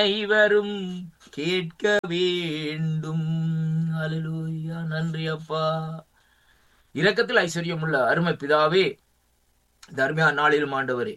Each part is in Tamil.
அனைவரும் கேட்க வேண்டும் அல்லேலூயா நன்றி அப்பா இரக்கத்தில் ஐஸ்வர்யம் உள்ள அருமை பிதாவே இந்த அருமையான நாளிலும் ஆண்டவரே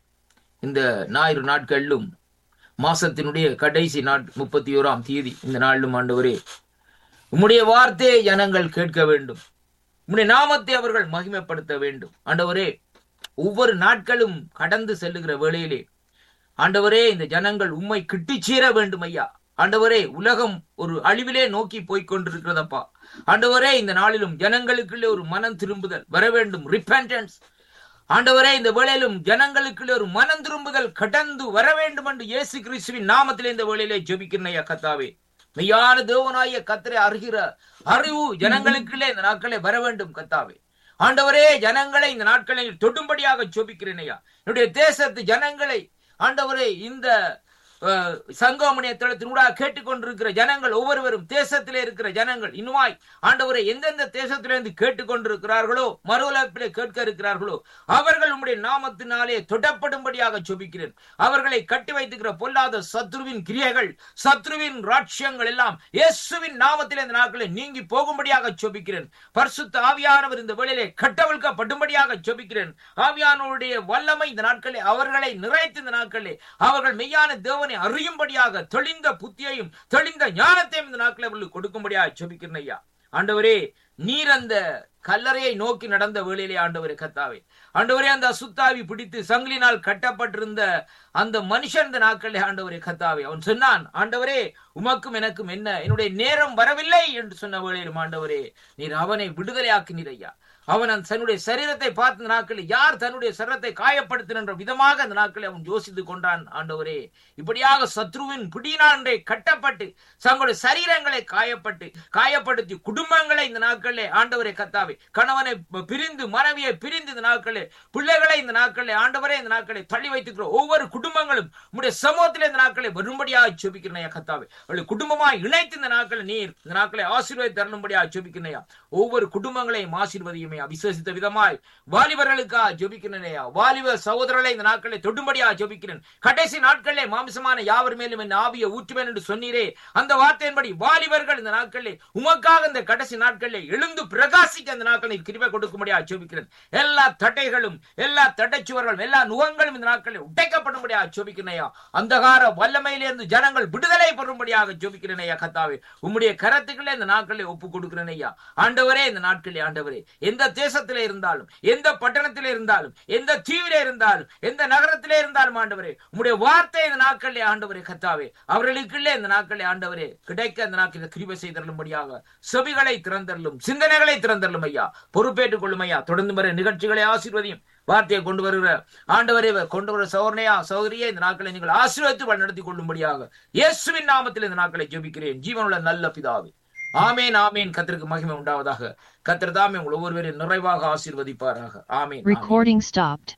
இந்த ஞாயிறு நாட்களிலும் மாசத்தினுடைய கடைசி நாட் முப்பத்தி ஓராம் தேதி இந்த நாளிலும் ஆண்டவரே உம்முடைய வார்த்தையை ஜனங்கள் கேட்க வேண்டும் உம்முடைய நாமத்தை அவர்கள் மகிமைப்படுத்த வேண்டும் ஆண்டவரே ஒவ்வொரு நாட்களும் கடந்து செல்லுகிற வேளையிலே ஆண்டவரே இந்த ஜனங்கள் உம்மை கிட்டிச் சேர வேண்டும் ஐயா ஆண்டவரே உலகம் ஒரு அழிவிலே நோக்கி போய்க் கொண்டிருக்கிறதப்பா ஆண்டவரே இந்த நாளிலும் ஜனங்களுக்குள்ளே ஒரு மனம் திரும்புதல் வர வேண்டும் ரிப்பென்டன்ஸ் ஆண்டவரே இந்த வேளையிலும் ஜனங்களுக்குள்ளே ஒரு மனம் திரும்புதல் கடந்து வர வேண்டும் என்று இயேசு கிறிஸ்துவின் நாமத்திலே இந்த வேளையிலே ஜெபிக்கிறேன் ஐயா கத்தாவே மெய்யான தேவனாய கத்தரை அறிகிற அறிவு ஜனங்களுக்குள்ளே இந்த நாட்களே வர வேண்டும் கத்தாவே ஆண்டவரே ஜனங்களை இந்த நாட்களில் தொடும்படியாக ஜெபிக்கிறேன் ஐயா என்னுடைய தேசத்து ஜனங்களை ஆண்டவரே இந்த அஹ், சங்கோமணிய தளத்தினூடாக கேட்டுக்கொண்டிருக்கிற ஜனங்கள் ஒவ்வொருவரும் தேசத்திலே இருக்கிற ஜனங்கள் இன்னுமாய் ஆண்டவரை எந்தெந்த தேசத்திலிருந்து கேட்டுக்கொண்டிருக்கிறார்களோ மறுவலப்பிலே கேட்க இருக்கிறார்களோ அவர்கள் உம்முடைய நாமத்தினாலே தொடப்படும்படியாக ஜெபிக்கிறேன் அவர்களை கட்டி வைத்துக்கிற பொல்லாத சத்ருவின் கிரியைகள் சத்ருவின் ராட்சியங்கள் எல்லாம் இயேசுவின் நாமத்திலே இந்த நாட்களை நீங்கி போகும்படியாக ஜெபிக்கிறேன் பரிசுத்த ஆவியானவர் இந்த வேளையிலே கட்டவிழ்க்கப்படும்படியாக ஜெபிக்கிறேன் ஆவியானவருடைய வல்லமை இந்த நாட்களே அவர்களை நிறைத்து இந்த நாட்களே அவர்கள் மெய்யான தேவனை அறியும்படியாக தெளிந்த புத்தியையும் தெளிந்த ஞானத்தையும் இந்த நாட்களை அவர்களுக்கு கொடுக்கும்படியாக ஜெபிக்கிறேன் ஐயா ஆண்டவரே நீர் அந்த கல்லறையை நோக்கி நடந்த வேளையிலே ஆண்டவரே கத்தாவே ஆண்டவரே அந்த அசுத்தாவி பிடித்து சங்கிலினால் கட்டப்பட்டிருந்த அந்த மனுஷன் இந்த நாட்களே ஆண்டவரே கத்தாவே அவன் சொன்னான் ஆண்டவரே உமக்கும் எனக்கும் என்ன என்னுடைய நேரம் வரவில்லை என்று சொன்ன வேளையிலும் ஆண்டவரே நீர் அவனை விடுதலையாக்கினீர் ஐயா அவன் அந்த தன்னுடைய சரீரத்தை பார்த்த இந்த நாட்களில் யார் தன்னுடைய சரீரத்தை காயப்படுத்தின விதமாக அந்த நாட்களை அவன் யோசித்து கொண்டான் ஆண்டவரே இப்படியாக சத்ருவின் பிடியினான்றே கட்டப்பட்டு தங்களுடைய சரீரங்களை காயப்பட்டு காயப்படுத்தி குடும்பங்களை இந்த நாட்களிலே ஆண்டவரை கத்தாவே கணவனை பிரிந்து மனைவியை பிரிந்து இந்த நாட்களே பிள்ளைகளை இந்த நாட்களிலே ஆண்டவரே இந்த நாட்களை தள்ளி வைத்துக்கிற ஒவ்வொரு குடும்பங்களும் உடைய சமூகத்தில் இந்த நாட்களை வரும்படியாக ஜெபிக்கிறனையா கத்தாவே அவளை குடும்பமாய் இணைத்து இந்த நாட்களை நீர் இந்த நாட்களை ஆசீர்வாதி தரணும்படியாக ஜெபிக்கிறனையா ஒவ்வொரு குடும்பங்களையும் ஆசீர்வதியுமே அபிசேசித்த விதமாய் வாலிபர்களுக்கா ஜெபிக்கிறனையா வாலிப சகோதரர்களை இந்த நாட்களை தொடும்படியா ஜெபிக்கிறேன் கடைசி நாட்களிலே மாமிசமான யாவர் மேலும் என் ஆவியை ஊற்றுவேன் என்று சொன்னீரே அந்த வார்த்தையின்படி வாலிபர்கள் இந்த நாட்களிலே உமக்காக இந்த கடைசி நாட்களிலே எழுந்து பிரகாசிக்க அந்த நாட்களில் கிருபை கொடுக்கும்படியா ஜெபிக்கிறேன் எல்லா தட்டைகளும் எல்லா தட்டைச்சுவர்களும் எல்லா நுகங்களும் இந்த நாட்களில் உடைக்கப்படும்படியா ஜெபிக்கிறேனையா அந்தகார வல்லமையிலிருந்து ஜனங்கள் விடுதலை பெறும்படியாக ஜெபிக்கிறேனையா கத்தாவே உம்முடைய கரத்துக்களே இந்த நாட்களில் ஒப்பு கொடுக்கிறேனையா ஆண்டவரே இந்த நாட்களிலே ஆண்டவரே எந்த தேசத்திலே இருந்தாலும் எந்த பட்டணத்திலே இருந்தாலும் எந்த தீவிலே இருந்தாலும் எந்த நகரத்திலே இருந்தாலும் ஆண்டவரே உம்முடைய வார்த்தை இந்த நாட்களிலே ஆண்டவரே கத்தாவே அவர்களுக்குள்ளே இந்த நாட்களிலே ஆண்டவரே கிடைக்க அந்த நாட்களில் கிருபை செய்தருளும்படியாக செவிகளை திறந்தருளும் சிந்தனைகளை திறந்தருளும் ஐயா பொறுப்பேற்றுக் கொள்ளும் ஐயா தொடர்ந்து வர நிகழ்ச்சிகளை ஆசீர்வதியும் வார்த்தையை கொண்டு வருகிற ஆண்டவரை கொண்டு வர சௌர்ணையா சௌகரியா இந்த நாட்களை நீங்கள் ஆசீர்வதித்து வழிநடத்தி கொள்ளும்படியாக இயேசுவின் நாமத்தில் இந்த நாட்களை ஜெபிக்கிறேன் ஜீவனுள்ள நல்ல பிதாவே ஆமேன் ஆமேன் கத்திற்கு மகிமை உண்டாவதாக கத்திர தாமே உங்கள் ஒவ்வொருவரையும் நிறைவாக ஆசீர்வதிப்பாராக ஆமேன் ஆமேன். Recording stopped.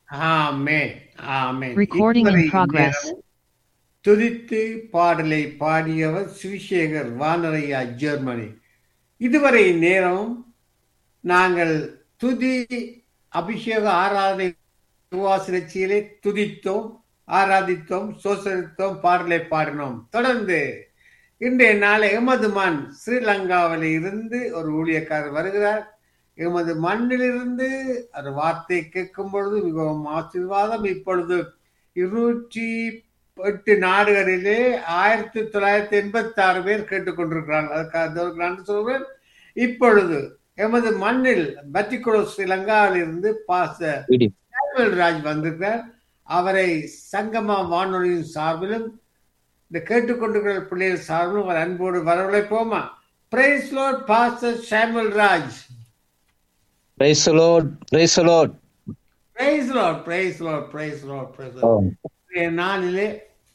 Amen amen Recording in இதுவரை progress. நேரம் துதித்து பாடலை பாடியவர் சுவிசேகர் வானரையா ஜெர்மனி இதுவரை நேரம் நாங்கள் துதி அபிஷேக ஆராதனை உபவாசனச்சியிலே துதித்தோம் ஆராதித்தோம் சோசரித்தோம் பாடலை பாடினோம் தொடர்ந்து இன்றைய நாளை எமது மண் ஸ்ரீலங்காவில் இருந்து ஒரு ஊழியக்காரர் வருகிறார் எமது மண்ணிலிருந்து ஒரு வார்த்தை கேட்கும் பொழுது மிகவும் ஆசீர்வாதம் இப்பொழுது இருநூற்றி எட்டு நாடுகளிலே ஆயிரத்தி தொள்ளாயிரத்தி எண்பத்தி ஆறு பேர் கேட்டுக்கொண்டிருக்கிறார்கள் அதுக்காக நான் சொல்கிறேன் இப்பொழுது எமது மண்ணில் பத்திகுளோ ஸ்ரீலங்காவில் இருந்து பாச சாமுவேல் ராஜ் வந்திருக்கிறார் அவரை சங்கமா வானொலியின் சார்பிலும் இந்த கேட்டுக்கொண்டிருக்கிற பிள்ளைகள் சார்பிலும் அவர் அன்போடு வரவழைப்போமா praise Lord pastor Samuel Raj Praise the Lord. Praise the Lord. Praise Lord praise Lord praise Lord praise இன்றைய நாளிலே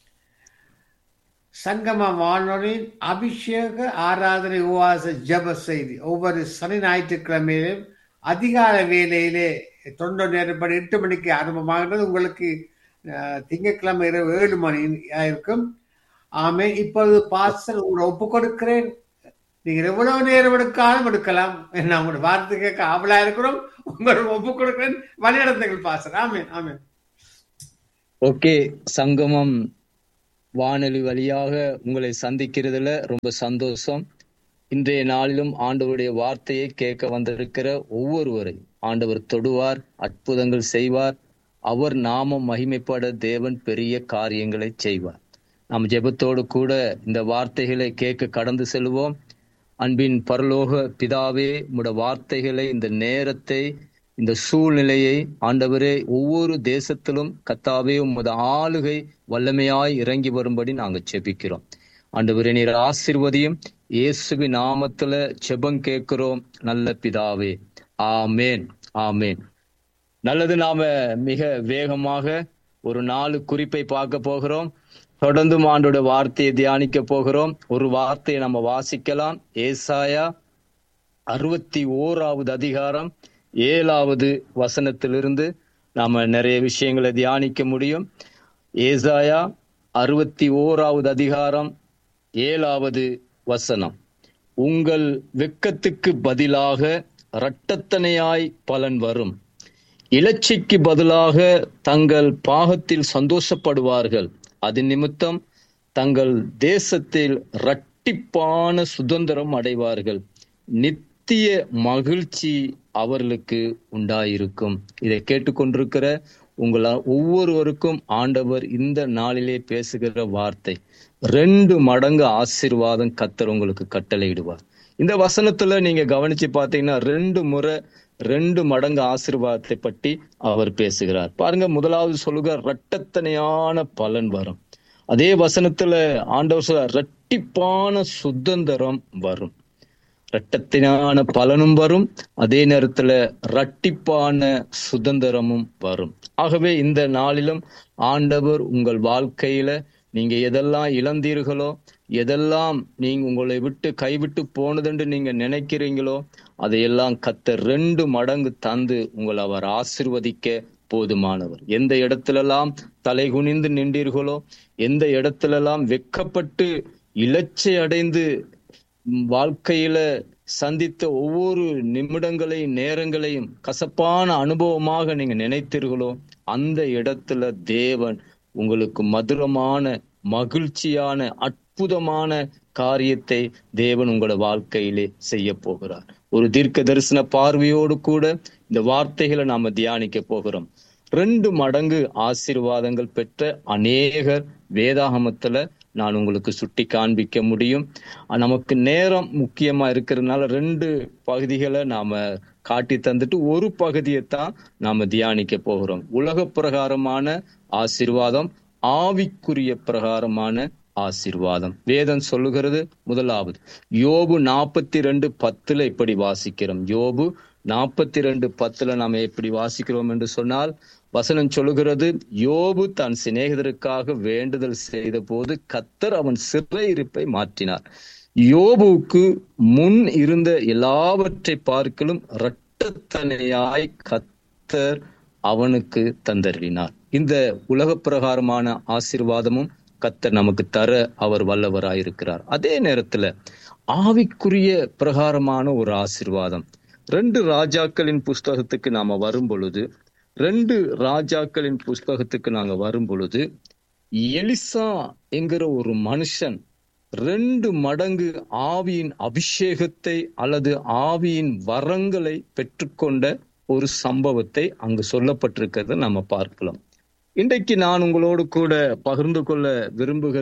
சங்கம வானொலியின் அபிஷேக ஆராதனை உபவாச ஜெப செய்தி ஒவ்வொரு சனி ஞாயிற்றுக்கிழமையிலும் அதிகால வேலையிலே தொண்டை நேரப்படி எட்டு மணிக்கு ஆரம்பமாகிறது உங்களுக்கு அஹ், திங்கட்கிழமை இரவு ஏழு மணி இருக்கும் ஆமே இப்பொழுது பாஸ்டர் உங்களை ஒப்பு கொடுக்கிறேன் நீங்கள் எவ்வளவு நேரம் எடுக்காலும் எடுக்கலாம் நான் உங்களோட வார்த்தை கேட்க ஆவலா இருக்கிறோம் உங்களை ஒப்பு கொடுக்கிறேன் வழிநடத்துங்கள் பாஸ்டர் ஆமென் ஆமென் ஓகே சங்கமம் வானொலி வழியாக உங்களை சந்திக்கிறதுல ரொம்ப சந்தோஷம் இன்றைய நாளிலும் ஆண்டவருடைய வார்த்தையை கேட்க வந்திருக்கிற ஒவ்வொருவரையும் ஆண்டவர் தொடுவார் அற்புதங்கள் செய்வார் அவர் நாமம் மகிமைப்பட தேவன் பெரிய காரியங்களை செய்வார் நாம் ஜெபத்தோடு கூட இந்த வார்த்தைகளை கேட்க கடந்து செல்வோம் அன்பின் பரலோக பிதாவே உம்முடைய வார்த்தைகளை இந்த நேரத்தை இந்த சூழ்நிலையை ஆண்டவரே ஒவ்வொரு தேசத்திலும் கத்தாவே உமது ஆளுகை வல்லமையாய் இறங்கி வரும்படி நாங்கள் செபிக்கிறோம் ஆண்டவரே நீர் ஆசிர்வதியும் இயேசுவி நாமத்துல செபம் கேட்கிறோம் நல்ல பிதாவே ஆமேன் ஆமேன் நல்லது நாம மிக வேகமாக ஒரு நாலு குறிப்பை பார்க்க போகிறோம் தொடர்ந்து ஆண்டோட வார்த்தையை தியானிக்க போகிறோம் ஒரு வார்த்தையை நம்ம வாசிக்கலாம் ஏசாயா அறுபத்தி ஓராவது அதிகாரம் ஏழாவது வசனத்திலிருந்து நாம நிறைய விஷயங்களை தியானிக்க முடியும் ஏசாயா அறுபத்தி ஓராவது அதிகாரம் ஏழாவது வசனம் உங்கள் வெக்கத்துக்கு பதிலாக இரட்டத்தனையாய் பலன் வரும் இலச்சிக்கு பதிலாக தங்கள் பாகத்தில் சந்தோஷப்படுவார்கள் அது நிமித்தம் தங்கள் தேசத்தில் இரட்டிப்பான சுதந்திரம் அடைவார்கள் நித்திய மகிழ்ச்சி அவர்களுக்கு உண்டாயிருக்கும் இதை கேட்டுக்கொண்டிருக்கிற உங்கள ஒவ்வொருவருக்கும் ஆண்டவர் இந்த நாளிலே பேசுகிற வார்த்தை ரெண்டு மடங்கு ஆசீர்வாதம் கத்தர் உங்களுக்கு கட்டளையிடுவார் இந்த வசனத்துல நீங்க கவனிச்சு பார்த்தீங்கன்னா ரெண்டு முறை ரெண்டு மடங்கு ஆசீர்வாதத்தை பற்றி அவர் பேசுகிறார் பாருங்க முதலாவது சொல்லுக இரட்டத்தனையான பலன் வரும் அதே வசனத்துல ஆண்டவர் சொல்ல இரட்டிப்பான சுதந்திரம் வரும் இரட்டத்தினான பலனும் வரும் அதே நேரத்துல இரட்டிப்பான சுதந்திரமும் வரும் ஆகவே இந்த நாளிலும் ஆண்டவர் உங்கள் வாழ்க்கையில நீங்க எதெல்லாம் இழந்தீர்களோ எதெல்லாம் நீங்க உங்களை விட்டு கைவிட்டு போனதுன்னு நீங்க நினைக்கிறீங்களோ அதையெல்லாம் கத்த ரெண்டு மடங்கு தந்து உங்களை அவர் ஆசிர்வதிக்க போதுமானவர் எந்த இடத்திலெல்லாம் தலை குனிந்து நின்றீர்களோ எந்த இடத்திலெல்லாம் வெக்கப்பட்டு இலச்சை அடைந்து வாழ்க்கையில சந்தித்த ஒவ்வொரு நிமிடங்களையும் நேரங்களையும் கசப்பான அனுபவமாக நீங்க நினைத்தீர்களோ அந்த இடத்துல தேவன் உங்களுக்கு மதுரமான மகிழ்ச்சியான அற்புதமான காரியத்தை தேவன் உங்களோட வாழ்க்கையிலே செய்ய போகிறார் ஒரு தீர்க்க தரிசன பார்வையோடு கூட இந்த வார்த்தைகளை நாம தியானிக்க போகிறோம் ரெண்டு மடங்கு ஆசீர்வாதங்கள் பெற்ற அநேகர் வேதாகமத்துல நான் உங்களுக்கு சுட்டி காண்பிக்க முடியும் நமக்கு நேரம் முக்கியமா இருக்கிறதுனால ரெண்டு பகுதிகளை நாம காட்டி தந்துட்டு ஒரு பகுதியை தான் நாம தியானிக்க போகிறோம் உலக பிரகாரமான ஆசீர்வாதம் ஆவிக்குரிய பிரகாரமான ஆசீர்வாதம் வேதம் சொல்லுகிறது முதலாவது யோபு நாற்பத்தி ரெண்டு பத்துல இப்படி வாசிக்கிறோம் யோபு நாற்பத்தி ரெண்டு பத்துல நாம எப்படி வாசிக்கிறோம் என்று சொன்னால் வசனம் சொல்லுகிறது யோபு தன் சிநேகிதருக்காக வேண்டுதல் செய்த போது கத்தர் அவன் சிறையிருப்பை மாற்றினார் யோபுக்கு முன் இருந்த எல்லாவற்றை பார்க்கலும் இரட்டத்தனையாய் கத்தர் அவனுக்கு தந்தருளினார் இந்த உலக பிரகாரமான ஆசிர்வாதமும் கத்தர் நமக்கு தர அவர் வல்லவராயிருக்கிறார் அதே நேரத்துல ஆவிக்குரிய பிரகாரமான ஒரு ஆசிர்வாதம் ரெண்டு ராஜாக்களின் புஸ்தகத்துக்கு நாம வரும் பொழுது ரெண்டு ராஜாக்களின் புஸ்தகத்துக்கு நாங்க வரும் பொழுது எலிசா என்கிற ஒரு மனுஷன் ரெண்டு மடங்கு ஆவியின் அபிஷேகத்தை அல்லது ஆவியின் வரங்களை பெற்றுக்கொண்ட ஒரு சம்பவத்தை அங்கு சொல்லப்பட்டிருக்கிறத நம்ம பார்க்கலாம் இன்றைக்கு நான் உங்களோடு கூட பகிர்ந்து கொள்ள விரும்புகிற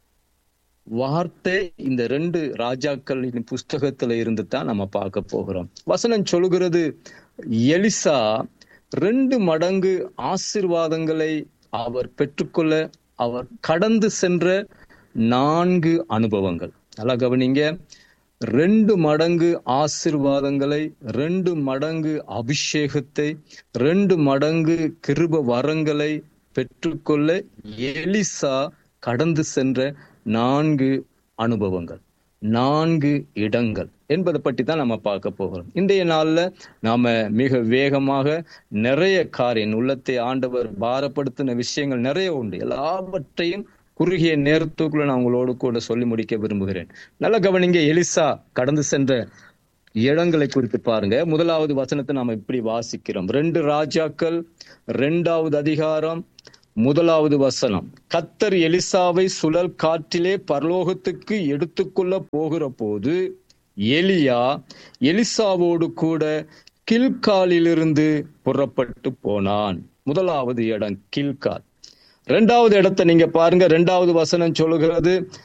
வார்த்தை இந்த ரெண்டு ராஜாக்களின் புஸ்தகத்துல இருந்து தான் நம்ம பார்க்க போகிறோம் வசனம் சொல்லுகிறது எலிசா ரெண்டு மடங்கு ஆசிர்வாதங்களை அவர் பெற்றுக்கொள்ள அவர் கடந்து சென்ற நான்கு அனுபவங்கள் நல்லா கவனிங்க ரெண்டு மடங்கு ஆசிர்வாதங்களை ரெண்டு மடங்கு அபிஷேகத்தை ரெண்டு மடங்கு கிருப வரங்களை பெற்றுக்கொள்ள எலிசா கடந்து சென்ற நான்கு அனுபவங்கள் நான்கு இடங்கள் என்பதை பற்றி தான் நம்ம பார்க்க போகிறோம் இன்றைய நாள்ல நாம மிக வேகமாக நிறைய காரியம் உள்ளத்தை ஆண்டவர் பாரப்படுத்தின விஷயங்கள் நிறைய உண்டு எல்லாவற்றையும் குறுகிய நேரத்துக்குள்ள நான் உங்களோடு கூட சொல்லி முடிக்க விரும்புகிறேன் நல்ல கவனிங்க எலிசா கடந்து சென்ற இடங்களை குறித்து பாருங்க முதலாவது வசனத்தை நாம இப்படி வாசிக்கிறோம் ரெண்டு ராஜாக்கள் ரெண்டாவது அதிகாரம் முதலாவது வசனம் கத்தர் எலிசாவை சுழல் காற்றிலே பரலோகத்துக்கு எடுத்துக்கொள்ள போகிற போது எலியா எலிசாவோடு கூட கில்காலிலிருந்து புறப்பட்டு போனான் முதலாவது இடம் கில்கால் ரெண்டாவது இடத்தை நீங்க பாருங்க ரெண்டாவது வசனம் சொல்லுகிறது